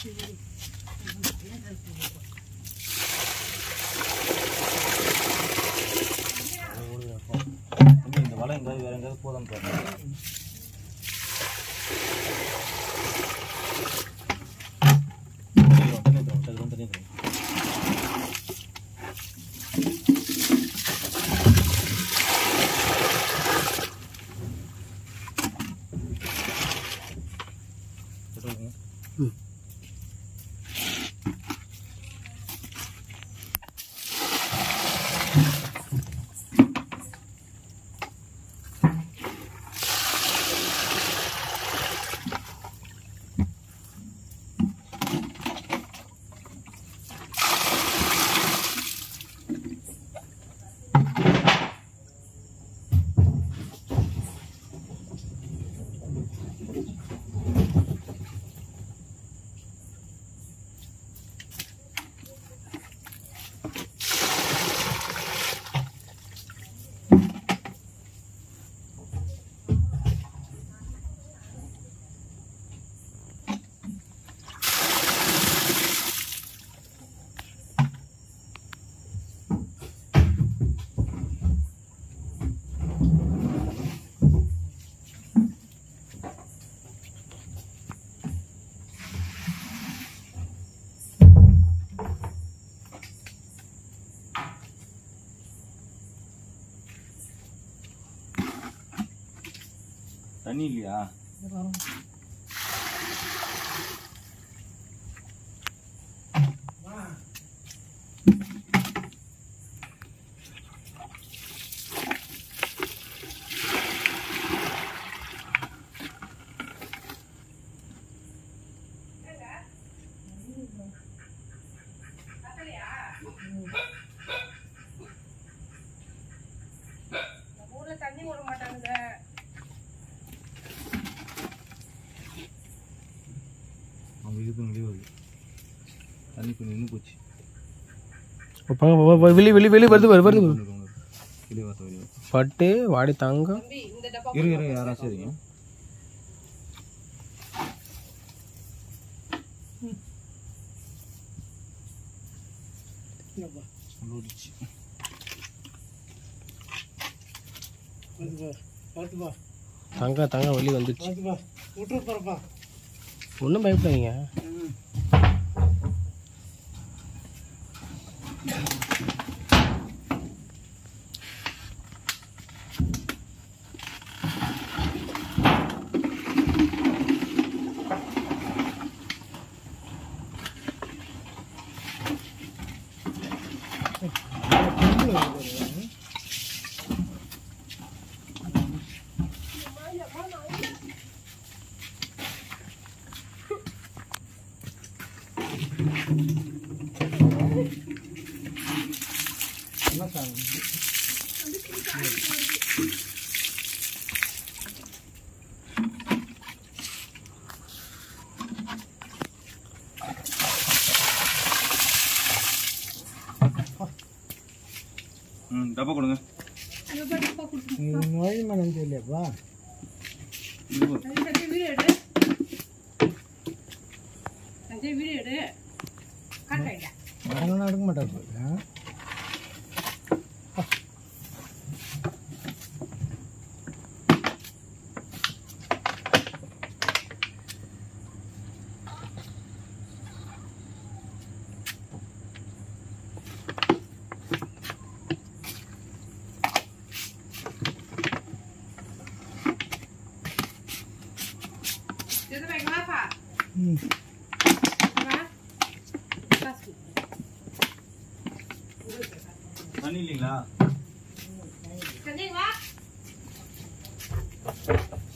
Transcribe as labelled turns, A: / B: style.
A: தம்பி, இந்த வலை எங்காவது வேற எங்காவது போதான்னு பாருங்க தண்ணி ஊத்துறோம், தண்ணி ஊத்துறோம், சரி, தண்ணி ஊத்துறோம். சொல்லுங்க. தண்ணி இல்லையா
B: ஊர்ல தண்ணி விட மாட்டாங்க
A: அவங்க இதுக்கு வெளியே வருது தண்ணி கொஞ்சம் நின்று போச்சு
C: வெளி வெளி வெளி வருது வருது வருது
A: வெளியே வரட்டும் வெளியே வரட்டும்
C: பட்டு வாடி தங்கம்
B: தம்பி இந்த டப்பா
A: இருங்க இருங்க யாராச்சும் இருங்க லோடிச்சு.
C: தங்கம் தங்கம் வெளியே வந்துடுச்சு ஒன்றும் பயப்படாதீங்க
A: ம் டப்பா கொடுங்க இது ஒரு-
B: சஞ்சய் வீடியோ எடு சஞ்சய் வீடியோ எடு காட்டுறேன்
C: எடுக்க மாட்டாங்க
B: எது வைக்கலாப்பா வா. காசு.
A: தண்ணி இல்லைங்களா
B: சஞ்சய் வா